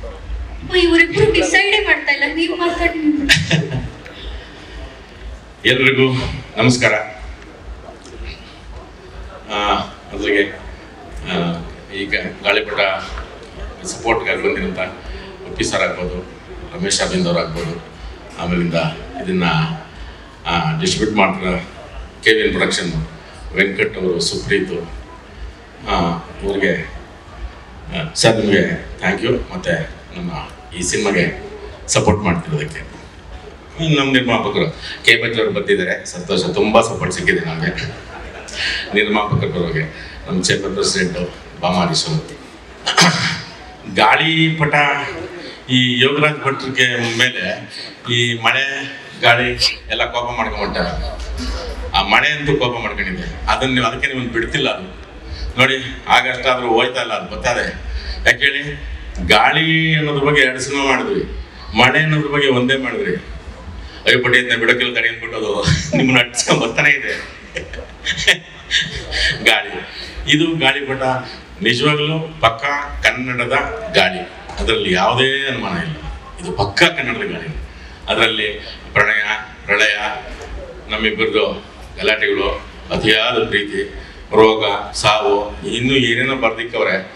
ಇವರಿಬ್ರು ಡಿಸೈಡೇ ಮಾಡ್ತಾ ಇಲ್ಲ ನೀವು ಮಾತಾಡಿ ಎಲ್ರಿಗೂ ನಮಸ್ಕಾರ ಆ, ಮೊದಲಿಗೆ ಆ, ಈಗ ಗಾಳಿಪಟ ಸಪೋರ್ಟ್ಗಾಗಿ ಬಂದಿರೋಂಥ ಉಪ್ಪಿ ಸರ್ ಆಗ್ಬೋದು ರಮೇಶ್ ಅರವಿಂದ್ ಅವ್ರು ಆಗ್ಬೋದು ಆಮೇಲಿಂದ ಇದನ್ನು ಡಿಸ್ಟ್ರಿಬ್ಯೂಟ್ ಮಾಡ್ತಿರೋ K V N production Venkat ಅವರು ಸುಪ್ರೀತು ಆ, ಇವ್ರಿಗೆ ಆ, ಸರ್ ನಿಮಗೆ ಥ್ಯಾಂಕ್ ಯು ಮತ್ತು ನಮ್ಮ ಈ ಸಿನಿಮಾಗೆ ಸಪೋರ್ಟ್ ಮಾಡ್ತಿರೋದಕ್ಕೆ ಇನ್ನು ನಮ್ಮ ನಿರ್ಮಾಪಕರು ಕೆ ಬಚ್ಚ ಅವರು ಬಂದಿದ್ದಾರೆ ಸಂತೋಷ ತುಂಬ ಸಪೋರ್ಟ್ ಸಿಕ್ಕಿದೆ ನಮಗೆ ನಿರ್ಮಾಪಕರ ಪರವಾಗಿ ನಮ್ಮ ಚೇಂಬರ್ ಪ್ರೆಸಿಡೆಂಟು ಬಾಮಾರೀಶ್ ಅವರು ಗಾಳಿಪಟ ಈ ಯೋಗರಾಜ್ ಭಟ್ರಿಗೆ ಮೇಲೆ ಈ ಮಳೆ ಗಾಳಿ ಎಲ್ಲ ಕೋಪ ಮಾಡ್ಕೊಂಬಿಟ್ಟಾರೆ ಆ ಮಳೆ ಅಂತೂ ಕೋಪ ಮಾಡ್ಕೊಂಡಿದೆ ಅದನ್ನ ನೀವು ಅದಕ್ಕೆ ನೀವು ಬಿಡ್ತಿಲ್ಲ ಅದು ನೋಡಿ ಆಗಷ್ಟಾದ್ರೂ ಹೋಯ್ತಾ ಇಲ್ಲ ಅದು ಗೊತ್ತಾದೆ ಯಾಕೆ ಹೇಳಿ ಗಾಳಿ ಅನ್ನೋದ್ರ ಬಗ್ಗೆ ಎರಡು ಸಿನಿಮಾ ಮಾಡಿದ್ವಿ ಮಳೆ ಅನ್ನೋದ್ರ ಬಗ್ಗೆ ಒಂದೇ ಮಾಡಿದ್ರಿ ಅಯ್ಯೋ ಪಟ್ಟಿ ಅಂತ ಬಿಡೋಕಿಲ್ಲ ತಡೆ ಅಂದ್ಬಿಟ್ಟು ಅದು ನಿಮ್ಮನ್ನ ಅಟ್ಸ್ಕೊಂಡ್ ಬರ್ತಾನೆ ಇದೆ ಗಾಳಿ ಇದು ಗಾಳಿಪಟ ನಿಜವಾಗ್ಲೂ ಪಕ್ಕ ಕನ್ನಡದ ಗಾಳಿ ಅದರಲ್ಲಿ ಯಾವುದೇ ಅನುಮಾನ ಇಲ್ಲ ಇದು ಪಕ್ಕ ಕನ್ನಡದ ಗಾಳಿ ಅದರಲ್ಲಿ ಪ್ರಣಯ ಪ್ರಳಯ ನಮ್ಮಿಬ್ಬರದು ಗಲಾಟೆಗಳು ಅತಿಯಾದ ಪ್ರೀತಿ ರೋಗ ಸಾವು ಇನ್ನೂ ಏನೇನೋ ಬರ್ದಿಕ್ಕವ್ರೆ